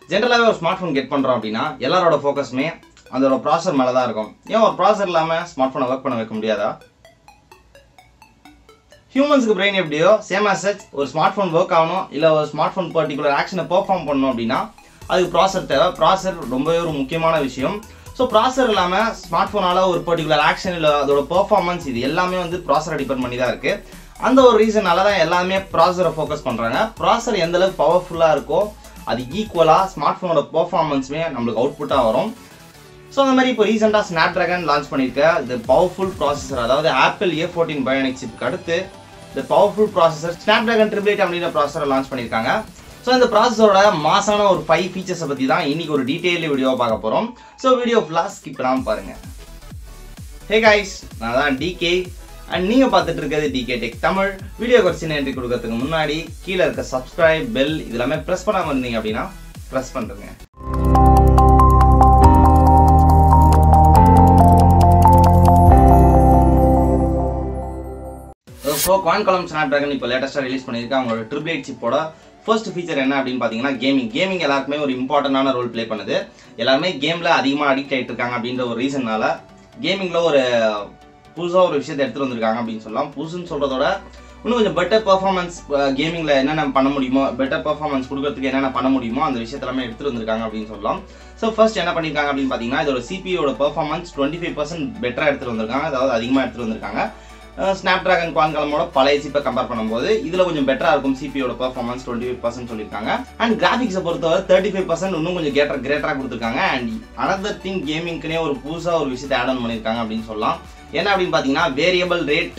ஜென்ரலாகவே ஒரு smart phone get பண்ணுறோம் அப்படின்னா எல்லாரோட ஃபோக்கஸுமே அதோட ப்ராசர் மேலே தான் இருக்கும் ஏன் ஒரு ப்ராசர் இல்லாமல் ஸ்மார்ட் ஃபோனை ஒர்க் பண்ண வைக்க முடியாதா ஹியூமன்ஸ்க்கு பிரெயின் எப்படியோ சேம் as such ஒரு ஸ்மார்ட் ஃபோன் ஒர்க் ஆகணும் இல்லை ஒரு ஸ்மார்ட் ஃபோன் பர்டிகுலர் ஆக்ஷனை பெர்ஃபார்ம் பண்ணணும் அப்படின்னா அதுக்கு ப்ராசர் தேவை ப்ராசர் ரொம்பவே ஒரு முக்கியமான விஷயம் ஸோ ப்ராசர் இல்லாமல் ஸ்மார்ட் ஃபோனால் ஒரு பர்டிகுலர் ஆக்ஷன் இல்லை அதோட பெர்ஃபார்மன்ஸ் இது எல்லாமே வந்து ப்ராசரை டிபெண்ட் பண்ணி தான் இருக்குது அந்த ஒரு ரீசனால தான் எல்லாமே ப்ராசரை ஃபோக்கஸ் பண்ணுறாங்க ப்ராசர் எந்த அளவுக்கு பவர்ஃபுல்லாக இருக்கோ அது ஈக்குவலாக ஸ்மார்ட் ஃபோனோட பெர்ஃபார்மன்ஸுமே நம்மளுக்கு அவுட்புட்டாக வரும் ஸோ அந்த மாதிரி இப்போ ரீசெண்டாக ஸ்னாப் ட்ராகன் லான்ச் பண்ணியிருக்க இந்த பவர்ஃபுல் ப்ராசஸர் அதாவது ஆப்பிள் ஏ ஃபோர்டீன் பயோனிக் சிப்க்கு அடுத்து இந்த powerful processor Snapdragon triple eight அப்படின்ற ப்ராசஸரை லான்ச் பண்ணியிருக்காங்க ஸோ இந்த ப்ராசஸரோட மாசான ஒரு ஃபைவ் ஃபீச்சர்ஸை பற்றி தான் இன்னைக்கு ஒரு டீட்டெயில் வீடியோவை பார்க்க போகிறோம் ஸோ வீடியோ ஃபுல்லாக ஸ்கிப் பண்ணாமல் பாருங்கள் ஹே கைஸ் நான் தான் டிகே அண்ட் நீங்கள் பார்த்துட்டு இருக்கிறது DK tech Tamil video question entry கொடுக்கறதுக்கு முன்னாடி கீழே இருக்க சப்ஸ்கிரைப் பெல் இது எல்லாமே ப்ரெஸ் பண்ணாமல் இருந்தீங்க அப்படின்னா ப்ரெஸ் பண்ணுறேங்க ஸோ குவான்கலம் ஸ்னாப் ட்ராகன் இப்போ லேட்டஸ்ட்டாக ரிலீஸ் பண்ணியிருக்காங்க அவங்களோட ட்ரிபிள் எயிட் சிப்போட ஃபர்ஸ்ட் ஃபீச்சர் என்ன அப்படின்னு பார்த்தீங்கன்னா கேமிங் கேமிங் எல்லாருக்குமே ஒரு இம்பார்ட்டண்டான ரோல் ப்ளே பண்ணுது எல்லாருமே கேமில் அதிகமாக அடிக்ட் ஆகிட்டு இருக்காங்க அப்படின்ற ஒரு ரீசன்னால கேமிங்கில் ஒரு புதுசாக ஒரு விஷயத்தை எடுத்துகிட்டு வந்திருக்காங்க அப்படின்னு சொல்லலாம் புதுசுன்னு சொல்கிறதோட இன்னும் கொஞ்சம் பெட்டர் பெர்ஃபார்மன்ஸ் கேமிங்கில் என்னென்ன பண்ண முடியுமோ பெட்டர் பெர்ஃபார்மன்ஸ் கொடுக்கறதுக்கு என்னென்ன பண்ண முடியுமோ அந்த விஷயத்த எல்லாமே எடுத்துகிட்டு வந்திருக்காங்க அப்படின்னு சொல்லலாம் ஸோ ஃபர்ஸ்ட் என்ன பண்ணியிருக்காங்க அப்படின்னு பார்த்தீங்கன்னா இதோட சிபியோட பெர்ஃபார்மன்ஸ் டுவெண்ட்டி ஃபைவ் பர்சன்ட் பெட்டராக எடுத்துகிட்டு வந்திருக்காங்க அதாவது அதிகமாக எடுத்துகிட்டு வந்திருக்காங்க ஸ்னாப் ட்ராகன் குவான்கலமோட பழைய சிப்பை கம்பேர் பண்ணும்போது இதில் கொஞ்சம் பெட்டராக இருக்கும் சிபியோட பர்ஃபார்மன்ஸ் டுவெண்ட்டி ஃபைவ் பர்சன்ட் சொல்லியிருக்காங்க அண்ட் கிராஃபிக்ஸை பொறுத்தவரை தேர்ட்டி ஃபைவ் பர்சன்ட் இன்னும் கொஞ்சம் கேட்டர் கிரேட்டராக கொடுத்துருக்காங்க அண்ட் அனதர் திங் கேமிங்க்குனே ஒரு புதுசாக ஒரு விஷயத்தை ஆட் ஆன் பண்ணியிருக்காங்க அப்படின்னு சொல்லலாம் என்ன அப்படின்னு பார்த்தீங்கன்னா வேரியபிள் ரேட்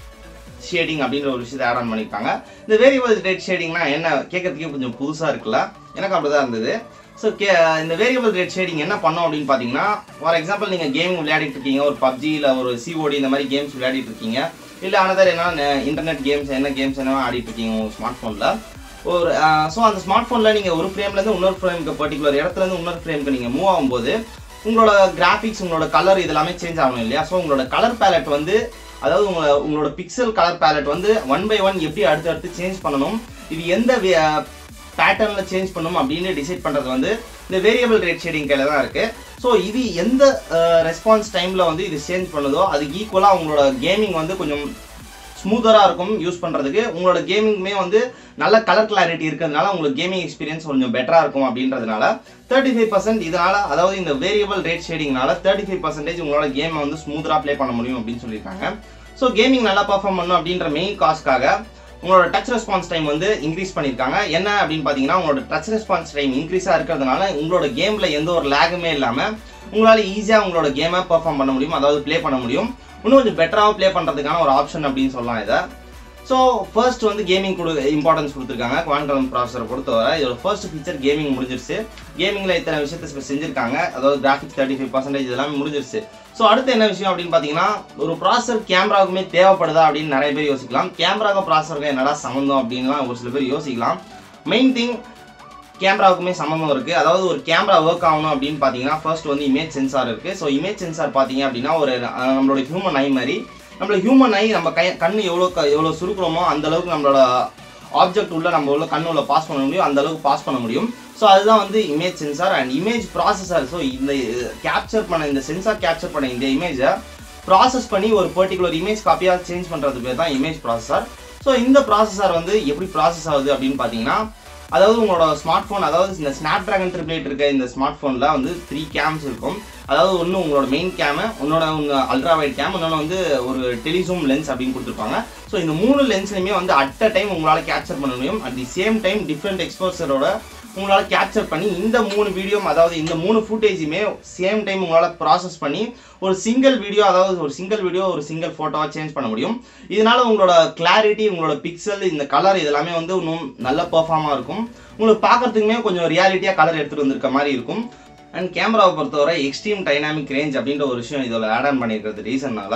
ஷேடிங் அப்படின்ற ஒரு விஷயத்தை ஆட் ஆன் பண்ணியிருக்காங்க இந்த வேரியபிள் ரேட் ஷேடிங்னா என்ன கேட்கறதுக்கே கொஞ்சம் புதுசாக இருக்குல்ல எனக்கு அப்படி தான் இருந்தது ஸோ கே இந்த வேரியபிள் ரேட் ஷேடிங் என்ன பண்ணோம் அப்படின்னு பார்த்தீங்கன்னா ஃபார் எக்ஸாம்பிள் நீங்கள் கேமிங் விளையாடிட்டு இருக்கீங்க ஒரு பப்ஜி இல்லை ஒரு சிஓடி இந்த மாதிரி கேம்ஸ் விளையாடிட்டு இருக்கீங்க இல்லை அனதர் என்ன இன்டர்நெட் கேம்ஸ் என்ன கேம்ஸ் என்ன ஆடிட்டு இருக்கீங்க உங்கள் ஸ்மார்ட் ஃபோனில் ஒரு ஸோ அந்த ஸ்மார்ட் ஃபோனில் நீங்கள் ஒரு ஃப்ரேம்லேருந்து இன்னொரு ஃப்ரேமுக்கு பர்டிகுலர் இடத்துலேருந்து இன்னொரு ஃப்ரேமுக்கு நீங்கள் மூவ் ஆகும்போது உங்களோட கிராஃபிக்ஸ் உங்களோட கலர் இதெல்லாமே சேஞ்ச் ஆகணும் இல்லையா ஸோ உங்களோட கலர் பேலட் வந்து அதாவது உங்களோட உங்களோட பிக்சல் கலர் பேலட் வந்து ஒன் பை ஒன் எப்படி அடுத்து அடுத்து சேஞ்ச் பண்ணணும் இது எந்த பேட்டர்னில் சேஞ்ச் பண்ணணும் அப்படின்னு டிசைட் பண்ணுறது வந்து இந்த வேரியபிள் ரேட் ஷேடிங் கையில் தான் இருக்குது ஸோ இது எந்த ரெஸ்பான்ஸ் டைமில் வந்து இது சேஞ்ச் பண்ணுதோ அதுக்கு ஈக்குவலாக உங்களோட கேமிங் வந்து கொஞ்சம் ஸ்மூத்தராக இருக்கும் யூஸ் பண்ணுறதுக்கு உங்களோட கேமிங்குமே வந்து நல்ல கலர் கிளாரிட்டி இருக்கிறதுனால உங்களுக்கு கேமிங் எக்ஸ்பீரியன்ஸ் கொஞ்சம் பெட்டராக இருக்கும் அப்படின்றதுனால தேர்ட்டி ஃபைவ் பர்சன்ட் இதனால் அதாவது இந்த வேரியபிள் ரேட் ஷேடிங்னால தேர்ட்டி ஃபைவ் பர்சன்டேஜ் உங்களோட கேமை வந்து ஸ்மூத்தராக ப்ளே பண்ண முடியும் அப்படின்னு சொல்லியிருக்காங்க ஸோ கேமிங் நல்லா பர்ஃபார்ம் பண்ணும் அப்படின்ற மெயின் காஸ்க்காக உங்களோட டச் ரெஸ்பான்ஸ் டைம் வந்து இன்க்ரீஸ் பண்ணியிருக்காங்க என்ன அப்படின்னு பார்த்தீங்கன்னா உங்களோட டச் ரெஸ்பான்ஸ் டைம் இன்க்ரீஸாக இருக்கிறதுனால உங்களோட கேமில் எந்த ஒரு லேகுமே இல்லாமல் உங்களால் ஈஸியாக உங்களோட கேமை பர்ஃபார்ம் பண்ண முடியும் அதாவது ப்ளே பண்ண முடியும் இன்னும் கொஞ்சம் பெட்டராக ப்ளே பண்ணுறதுக்கான ஒரு ஆப்ஷன் அப்படின்னு சொல்லலாம் இதை ஸோ ஃபர்ஸ்ட் வந்து கேமிங் கொடு இம்பார்ட்டன்ஸ் கொடுத்துருக்காங்க குவான்டம் ப்ராசஸரை பொறுத்தவரை இதோட ஃபர்ஸ்ட் ஃபீச்சர் கேமிங் முடிஞ்சிருச்சு கேமிங்கில் இத்தனை விஷயத்தை செஞ்சிருக்காங்க அதாவது கிராஃபிக்ஸ் தேர்ட்டி ஃபைவ் பர்சன்டேஜ் இதெல்லாமே முடிஞ்சிருச்சு ஸோ அடுத்து என்ன விஷயம் அப்படின்னு பார்த்தீங்கன்னா ஒரு ப்ராசர் கேமராவுக்குமே தேவைப்படுதா அப்படின்னு நிறைய பேர் யோசிக்கலாம் கேமராவுக்கும் ப்ராசருக்கும் என்னடா சம்மந்தம் அப்படின்லாம் ஒரு சில பேர் யோசிக்கலாம் மெயின் திங் கேமராவுக்குமே சம்மந்தம் இருக்குது அதாவது ஒரு கேமரா ஒர்க் ஆகணும் அப்படின்னு பார்த்தீங்கன்னா ஃபர்ஸ்ட் வந்து இமேஜ் சென்சார் இருக்குது ஸோ இமேஜ் சென்சார் பார்த்தீங்க அப்படின்னா ஒரு அஹ், நம்மளோட ஹியூமன் ஐ மாதிரி நம்மளோட ஹியூமன் ஐ நம்ம கை கண்ணு எவ்வளோ க எவ்வளோ சுருக்குறோமோ அந்த அளவுக்கு நம்மளோட ஆப்ஜெக்ட் உள்ள நம்ம உள்ள கண்ணு உள்ள பாஸ் பண்ண முடியும் அந்த அளவுக்கு பாஸ் பண்ண முடியும் ஸோ அதுதான் வந்து image sensor and image processor so இந்த கேப்சர் பண்ண இந்த சென்சார் கேப்சர் பண்ண இந்த இமேஜை ப்ராசஸ் பண்ணி ஒரு பர்டிகுலர் இமேஜ் காப்பியாக சேஞ்ச் பண்ணுறது பேர் தான் இமேஜ் ப்ராசஸர் ஸோ இந்த ப்ராசஸர் வந்து எப்படி ப்ராசஸ் ஆகுது அப்படின்னு பார்த்தீங்கன்னா அதாவது உங்களோட ஸ்மார்ட் ஃபோன் அதாவது இந்த ஸ்னாப் ட்ராகன் ட்ரிப்ளேட் இருக்க இந்த ஸ்மார்ட் ஃபோனில் வந்து த்ரீ கேம்ஸ் இருக்கும் அதாவது ஒன்று உங்களோட மெயின் கேமு உன்னோட உங்க அல்ட்ரா வைட் கேம் இன்னொன்று வந்து ஒரு டெலிசூம் லென்ஸ் அப்படின்னு கொடுத்துருப்பாங்க ஸோ இந்த மூணு லென்ஸ்லையுமே வந்து அட் அ டைம் உங்களால் கேப்சர் பண்ண முடியும் at the same time different எக்ஸ்போசரோட உங்களால் கேப்சர் பண்ணி இந்த மூணு வீடியோ அதாவது இந்த மூணு ஃபுட்டேஜுமே சேம் டைம் உங்களால் ப்ராசஸ் பண்ணி ஒரு சிங்கிள் வீடியோ அதாவது ஒரு சிங்கிள் வீடியோ ஒரு சிங்கிள் ஃபோட்டோவாக சேஞ்ச் பண்ண முடியும் இதனால உங்களோட கிளாரிட்டி உங்களோட பிக்சல் இந்த கலர் இதெல்லாமே வந்து இன்னும் நல்ல பர்ஃபார்மாக இருக்கும் உங்களுக்கு பார்க்கறதுக்குமே கொஞ்சம் ரியாலிட்டியாக கலர் எடுத்துகிட்டு வந்திருக்க மாதிரி இருக்கும் அண்ட் கேமராவை பொறுத்தவரை எக்ஸ்ட்ரீம் டைனாமிக் ரேஞ்ச் அப்படின்ற ஒரு விஷயம் இதில் ஆட் ஆன் பண்ணியிருக்கிறது ரீசன்னால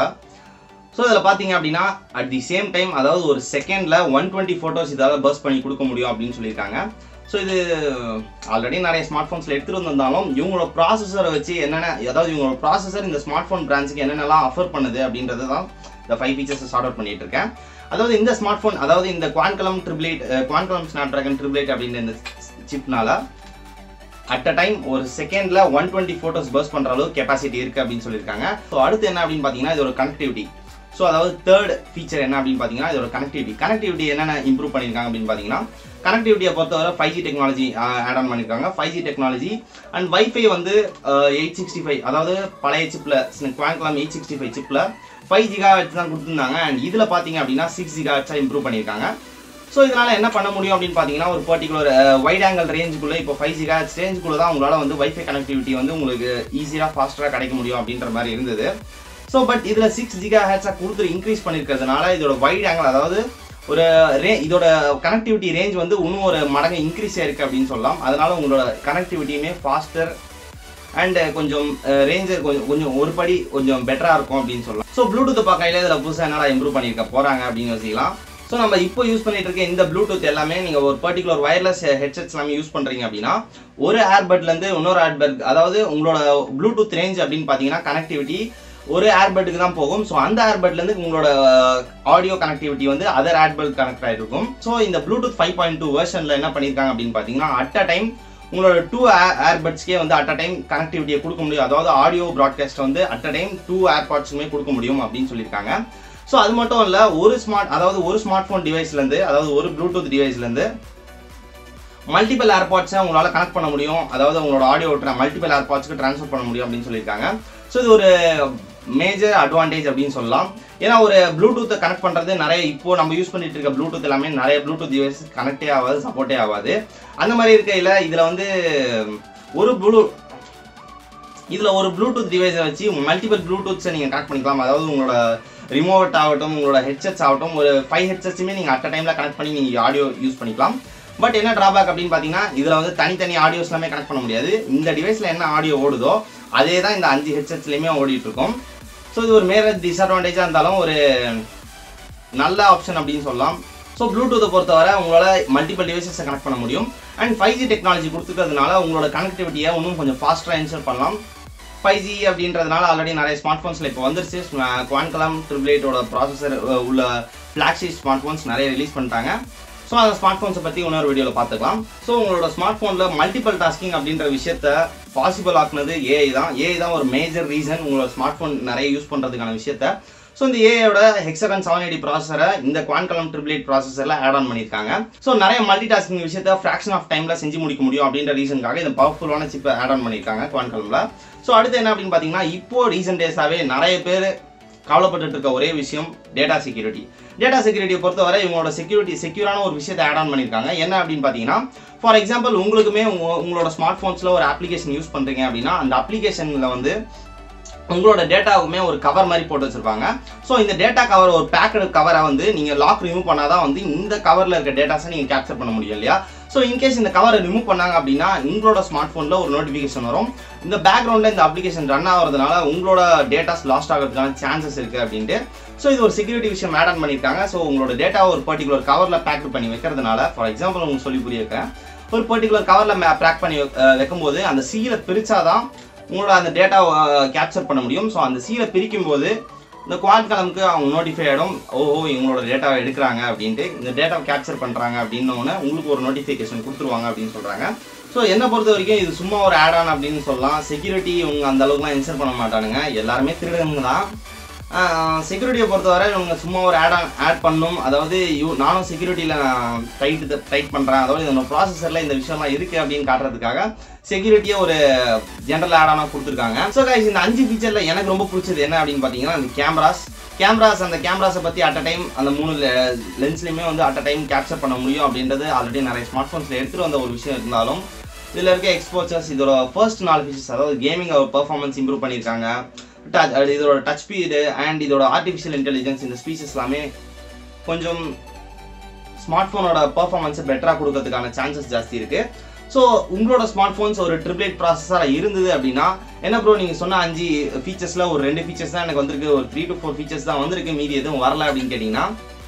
ஸோ இதில் பார்த்தீங்க அப்படின்னா அட் தி சேம் டைம் அதாவது ஒரு செகண்டில் ஒன் டுவெண்ட்டி ஃபோட்டோஸ் இதால் பர்ஸ் பண்ணி கொடுக்க முடியும் அப்படின்னு சொல்லியிருக்காங்க ஸோ இது ஆல்ரெடி நிறைய ஸ்மார்ட் ஃபோன்ஸில் எடுத்துகிட்டு வந்திருந்தாலும் இவங்களோட ப்ராசஸரை வச்சு என்னென்ன அதாவது இவங்களோட ப்ராசஸர் இந்த ஸ்மார்ட் ஃபோன் பிரான்ச்சுக்கு என்னென்னலாம் ஆஃபர் பண்ணுது அப்படின்றது தான் இந்த ஃபைவ் ஃபீச்சர்ஸ் ஸ்டார்ட் அவுட் பண்ணிட்டு இருக்கேன் அதாவது இந்த ஸ்மார்ட் ஃபோன் அதாவது இந்த குவான்கலம் ட்ரிபிளேட் குவான்கலம் ஸ்னாப் ட்ராகன் ட்ரிபிளேட் அப்படின்ற இந்த சிப்னால அட் அ டைம் ஒரு செகண்ட்ல ஒன் டுவெண்ட்டி ஃபோட்டோஸ் பர்ஸ் பண்ற அளவுக்கு கெப்பாசிட்டி இருக்கு அப்படின்னு சொல்லியிருக்காங்க ஸோ அடுத்து என்ன அப்படின்னு பார்த்தீங்கன்னா இதோட கனெக்டிவிட்டி ஸோ அதாவது தேர்ட் ஃபீச்சர் என்ன அப்படின்னு பார்த்தீங்கன்னா இதோட கனெக்டிவிட்டி கனெக்டிவிட்டி என்னென்ன இம்ப்ரூவ் பண்ணியிருக்காங்க அப்படின்னு பார்த்தீங்கன்னா கனெக்டிவிட்டியை பொறுத்தவரை five G technology add on பண்ணியிருக்காங்க five G technology and wifi வந்து எயிட் சிக்ஸ்டி ஃபைவ் அதாவது பழைய சிப்பில் குவாங்கலாம் எயிட் சிக்ஸ்டி ஃபைவ் சிப்பில் ஃபைவ் ஜிகா தான் கொடுத்துருந்தாங்க அண்ட் இதில் பார்த்தீங்க அப்படின்னா சிக்ஸ் ஜிகா இம்ப்ரூவ் பண்ணியிருக்காங்க ஸோ இதனால் என்ன பண்ண முடியும் அப்படின்னு பார்த்தீங்கன்னா ஒரு பர்டிகுலர் வைட் ஆங்கிள் ரேஞ்சுக்குள்ளே இப்போ ஃபைவ் ஜிகா ரேஞ்சுக்குள்ளே தான் உங்களால் வந்து வைஃபை கனெக்டிவிட்டி வந்து உங்களுக்கு ஈஸியாக ஃபாஸ்ட்டாக கிடைக்க முடியும் அப்படின்ற மாதிரி இருந்தது ஸோ பட் இதில் சிக்ஸ் ஜிகா ஹேட்ஸாக கொடுத்து இன்க்ரீஸ் பண்ணியிருக்கிறதுனால இதோட வைட் ஆங்கிள் அதாவது ஒரு ரே இதோட கனெக்டிவிட்டி ரேஞ்ச் வந்து இன்னும் ஒரு மடங்கு இன்க்ரீஸ் ஆயிருக்கு அப்படின்னு சொல்லலாம் அதனால உங்களோட கனெக்டிவிட்டியுமே ஃபாஸ்டர் அண்ட் கொஞ்சம் ரேஞ்சு கொஞ்சம் கொஞ்சம் ஒரு படி கொஞ்சம் பெட்டராக இருக்கும் அப்படின்னு சொல்லலாம் ஸோ ப்ளூடூத் பார்க்கையில இதில் புதுசாக என்னடா இம்ப்ரூவ் பண்ணியிருக்க போகிறாங்க அப்படின்னு யோசிக்கலாம் ஸோ நம்ம இப்போ யூஸ் பண்ணிட்டு இருக்க இந்த ப்ளூடூத் எல்லாமே நீங்கள் ஒரு பர்டிகுலர் வயர்லெஸ் ஹெட்செட்ஸ் எல்லாமே யூஸ் பண்ணுறீங்க அப்படின்னா ஒரு ஏர்பட்லேருந்து இன்னொரு ஏர்பட் அதாவது உங்களோட ப்ளூடூத் ரேஞ்ச் அப்படின்னு பார்த்தீங்கன்னா கனெக்டிவிட்டி ஒரு ஏர்பட்டுக்கு தான் போகும் ஸோ அந்த ஏர்பட்லேருந்து உங்களோட ஆடியோ கனெக்டிவிட்டி வந்து அதர் ஏர்பட் கனெக்ட் ஆகிருக்கும் ஸோ இந்த ப்ளூடூத் ஃபைவ் பாயிண்ட் டூ வெர்ஷனில் என்ன பண்ணியிருக்காங்க அப்படின்னு பார்த்தீங்கன்னா அட் அ டைம் உங்களோட டூ ஏர்பட்ஸ்க்கே வந்து அட் அ டைம் கனெக்டிவிட்டியை கொடுக்க முடியும் அதாவது ஆடியோ ப்ராட்காஸ்ட் வந்து அட் அ டைம் டூ ஏர்பாட்ஸுமே கொடுக்க முடியும் அப்படின்னு சொல்லியிருக்காங்க ஸோ அது மட்டும் இல்லை ஒரு ஸ்மார்ட் அதாவது ஒரு ஸ்மார்ட் ஃபோன் டிவைஸ்லேருந்து அதாவது ஒரு ப்ளூடூத் டிவைஸ்லேருந்து மல்டிபிள் ஏர்பாட்ஸை உங்களால் கனெக்ட் பண்ண முடியும் அதாவது உங்களோட ஆடியோ மல்டிபிள் ஏர்பாட்ஸ்க்கு ட்ரான்ஸ்ஃபர் பண்ண முடியும் அப்படின்னு சொல்லியிருக்காங்க ஸோ இது ஒரு மேஜர் அட்வான்டேஜ் அப்படின்னு சொல்லலாம் ஏன்னா ஒரு ப்ளூடூத்தை கனெக்ட் பண்ணுறது நிறைய இப்போ நம்ம யூஸ் பண்ணிட்டு இருக்க ப்ளூடூத் எல்லாமே நிறைய ப்ளூடூத் டிவைஸ் கனெக்டே ஆகாது சப்போர்ட்டே ஆகாது அந்த மாதிரி இருக்கையில் இதில் வந்து ஒரு ப்ளூ இதில் ஒரு ப்ளூடூத் டிவைஸை வச்சு மல்டிபிள் ப்ளூடூத்ஸை நீங்கள் கனெக்ட் பண்ணிக்கலாம் அதாவது உங்களோட ரிமோட் ஆகட்டும் உங்களோட ஹெட்செட்ஸ் ஆகட்டும் ஒரு ஃபைவ் ஹெட்செட்ஸுமே நீங்கள் அட் டைமில் கனெக்ட் பண்ணி நீங்கள் ஆடியோ யூஸ் பண்ணிக்கலாம் பட் என்ன ட்ராபேக் அப்படின்னு பார்த்தீங்கன்னா இதில் வந்து தனித்தனி ஆடியோஸ் எல்லாமே கனெக்ட் பண்ண முடியாது இந்த டிவைஸில் என்ன ஆடியோ ஓடுதோ அதே தான் இந்த அஞ்சு ஹெட்செட்ஸ்லையுமே ஓடிட்டு இருக்கும் ஸோ இது ஒரு மேல டிஸ்அட்வான்டேஜாக இருந்தாலும் ஒரு நல்ல ஆப்ஷன் அப்படின்னு சொல்லலாம் ஸோ ப்ளூடூத்தை பொறுத்தவரை உங்களால் மல்டிபிள் டிவைசஸை கனெக்ட் பண்ண முடியும் அண்ட் ஃபைவ் ஜி டெக்னாலஜி கொடுத்துக்கிறதுனால உங்களோட கனெக்டிவிட்டியை இன்னும் கொஞ்சம் ஃபாஸ்ட்டாக இன்சர்ட் பண்ணலாம் ஃபைவ் ஜி அப்படின்றதுனால ஆல்ரெடி நிறைய ஸ்மார்ட் ஃபோன்ஸில் இப்போ வந்துருச்சு குவான்கலாம் ட்ரிபிள் எயிட்டோட ப்ராசஸர் உள்ள ஃப்ளாக்ஷிப் ஸ்மார்ட் ஃபோன்ஸ் நிறைய ரிலீஸ் பண்ணிட்டாங்க ஸோ அந்த ஸ்மார்ட் ஃபோன்ஸை பற்றி இன்னொரு வீடியோவில் பார்த்துக்கலாம் ஸோ உங்களோட ஸ்மார்ட் ஃபோனில் மல்டிபிள் டாஸ்கிங் அப்படின்ற விஷயத்த பாசிபிள் ஆக்குனது ஏஐ தான் ஏஐ தான் ஒரு மேஜர் ரீசன் உங்களோட ஸ்மார்ட் ஃபோன் நிறைய யூஸ் பண்ணுறதுக்கான விஷயத்த ஸோ இந்த ஏஐயோட ஹெக்ஸகன் செவன் எயிட்டி ப்ராசஸரை இந்த குவான்கலம் ட்ரிபிள் எயிட் ப்ராசஸரில் ஆட் ஆன் பண்ணியிருக்காங்க ஸோ நிறைய மல்டி டாஸ்கிங் விஷயத்த ஃப்ராக்ஷன் ஆஃப் டைமில் செஞ்சு முடிக்க முடியும் அப்படின்ற ரீசனுக்காக இந்த பவர்ஃபுல்லான சிப்பை ஆட் ஆன் பண்ணியிருக்காங்க குவான்கலமில் ஸோ அடுத்து என்ன அப்படின்னு பார்த்தீங்கன்னா இப்போ ரீசெண்ட் டேஸாகவே நிறைய பேர் கவலைப்பட்டு இருக்க ஒரே விஷயம் டேட்டா செக்யூரிட்டி டேட்டா செக்யூரிட்டியை பொறுத்தவரை இவங்களோட செக்யூரிட்டி செக்யூரான ஒரு விஷயத்தை ஆட் ஆன் பண்ணியிருக்காங்க என்ன அப்படின்னு பார்த்தீங்கன்னா ஃபார் எக்ஸாம்பிள் உங்களுக்குமே உங்களோட ஸ்மார்ட் ஃபோன்ஸில் ஒரு அப்ளிகேஷன் யூஸ் பண்ணுறீங்க அப்படின்னா அந்த அப்ளிகேஷனில் வந்து உங்களோட டேட்டாவுமே ஒரு கவர் மாதிரி போட்டு வச்சிருப்பாங்க ஸோ இந்த டேட்டா கவர் ஒரு பேக்கடு கவரை வந்து நீங்கள் லாக் ரிமூவ் பண்ணாதான் வந்து இந்த கவரில் இருக்க டேட்டாஸை நீங்கள் கேப்சர் பண்ண முடியும் இல்லையா ஸோ இன்கேஸ் இந்த கவரை ரிமூவ் பண்ணாங்க அப்படின்னா உங்களோட ஸ்மார்ட் ஃபோனில் ஒரு நோட்டிஃபிகேஷன் வரும் இந்த பேக்ரவுண்டில் இந்த அப்ளிகேஷன் ரன் ஆகிறதுனால உங்களோட டேட்டாஸ் லாஸ்ட் ஆகிறதுக்கான சான்சஸ் இருக்குது அப்படின்ட்டு ஸோ இது ஒரு செக்யூரிட்டி விஷயம் ஆட் ஆன் பண்ணியிருக்காங்க ஸோ உங்களோட டேட்டாவை ஒரு பர்டிகுலர் கவரில் பேக் பண்ணி வைக்கிறதுனால ஃபார் எக்ஸாம்பிள் உங்களுக்கு சொல்லி புரிய வைக்கிறேன் ஒரு பர்டிகுலர் கவரில் பேக் பண்ணி வைக்கும்போது அந்த சீலை பிரிச்சாதான் உங்களோட அந்த டேட்டாவை கேப்சர் பண்ண முடியும் ஸோ அந்த சீலை பிரிக்கும் போது இந்த குவாட் கலமுக்கு அவங்க நோட்டிஃபை ஆகிடும் ஓஹோ இவங்களோட டேட்டாவை எடுக்கிறாங்க அப்படின்ட்டு இந்த டேட்டாவை கேப்சர் பண்ணுறாங்க அப்படின்னோடனே உங்களுக்கு ஒரு நோட்டிஃபிகேஷன் கொடுத்துருவாங்க அப்படின்னு சொல்கிறாங்க ஸோ என்னை பொறுத்த வரைக்கும் இது சும்மா ஒரு ஆட் ஆன் அப்படின்னு சொல்லலாம் செக்யூரிட்டி இவங்க அந்த அளவுக்குலாம் இன்சர்ட் பண்ண மாட்டானுங்க எல்லாருமே திருடனுங்க தான் செக்யூரிட்டியை பொறுத்தவரை இவங்க சும்மா ஒரு ஆட் ஆன் ஆட் பண்ணும் அதாவது யூ நானும் செக்யூரிட்டியில் டைட் டைட் பண்ணுறேன் அதாவது இந்த ப்ராசஸரில் இந்த விஷயம்லாம் இருக்குது அப்படின்னு காட்டுறதுக்காக செக்யூரிட்டியை ஒரு ஜென்ரல் ஆட் ஆனாக கொடுத்துருக்காங்க ஸோ கைஸ் இந்த அஞ்சு ஃபீச்சரில் எனக்கு ரொம்ப பிடிச்சது என்ன அப்படின்னு பார்த்தீங்கன்னா அந்த கேமராஸ் கேமராஸ் அந்த கேமராஸை பற்றி அட் அ டைம் அந்த மூணு லென்ஸ்லையுமே வந்து அட் அ டைம் கேப்சர் பண்ண முடியும் அப்படின்றது ஆல்ரெடி நிறைய ஸ்மார்ட் ஃபோன்ஸில் எடுத்துகிட்டு வந்த ஒரு விஷயம் இருந்தாலும் இதில் இருக்க எக்ஸ்போச்சர்ஸ் இதோட ஃபர்ஸ்ட் நாலு ஃபீச்சர்ஸ் அதாவது கேமிங் பர்ஃபார்மன்ஸ் இம்ப்ரூவ் பண்ணியிருக்காங்க டச் இதோட டச் ஸ்பீடு அண்ட் இதோட ஆர்டிஃபிஷியல் இன்டெலிஜென்ஸ் இந்த ஸ்பீச்சஸ் எல்லாமே கொஞ்சம் ஸ்மார்ட் ஃபோனோட பர்ஃபார்மன்ஸை பெட்டராக கொடுக்கறதுக்கான சான்சஸ் ஜாஸ்தி இருக்குது ஸோ உங்களோட ஸ்மார்ட் ஃபோன்ஸ் ஒரு ட்ரிபிள் எயிட் ப்ராசஸராக இருந்தது அப்படின்னா என்ன ப்ரோ நீங்கள் சொன்ன அஞ்சு ஃபீச்சர்ஸில் ஒரு ரெண்டு ஃபீச்சர்ஸ் தான் எனக்கு வந்திருக்கு ஒரு த்ரீ டு ஃபோர் ஃபீச்சர்ஸ் தான் வந்திருக்கு மீதி எதுவும் வரல அப்படின்னு கேட்டிங்கன்னா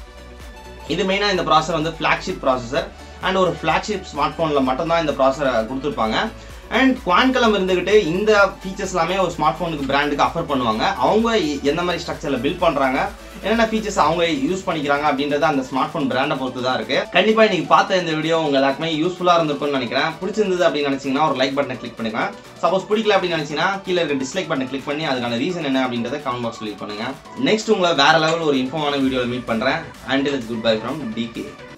இது மெயினாக இந்த ப்ராசர் வந்து ஃப்ளாக்ஷிப் ப்ராசஸர் அண்ட் ஒரு ஃப்ளாக்ஷிப் ஸ்மார்ட் ஃபோனில் மட்டும்தான் இந்த ப்ராசரை கொடுத்துருப்பாங்க அண்ட் குவான்கலம் இருந்துக்கிட்டு இந்த ஃபீச்சர்ஸ் எல்லாமே ஒரு ஸ்மார்ட் ஃபோனுக்கு பிராண்டுக்கு அஃபர் பண்ணுவாங்க அவங்க எந்த மாதிரி ஸ்ட்ரக்சரில் பில்ட் பண்ணுறாங்க என்னென்ன ஃபீச்சர்ஸ் அவங்க யூஸ் பண்ணிக்கிறாங்க அப்படின்றது அந்த ஸ்மார்ட் ஃபோன் பிராண்டை பொறுத்து தான் இருக்கு கண்டிப்பா இன்னைக்கு பார்த்த இந்த வீடியோ உங்க எல்லாருக்குமே யூஸ்ஃபுல்லா இருந்திருக்கும்னு நினைக்கிறேன் பிடிச்சிருந்தது அப்படின்னு நினைச்சீங்கன்னா ஒரு லைக் பட்டனை கிளிக் பண்ணுங்க சப்போஸ் பிடிக்கல அப்படின்னு நினைச்சீங்கன்னா கீழே இருக்க டிஸ்லைக் பட்டனை கிளிக் பண்ணி அதுக்கான ரீசன் என்ன அப்படின்றத கமெண்ட் பாக்ஸ் லீவ் பண்ணுங்க நெக்ஸ்ட் உங்களை வேற லெவல் ஒரு இன்ஃபார்மான வீடியோவில் மீட் பண்றேன் and it's good bye from decay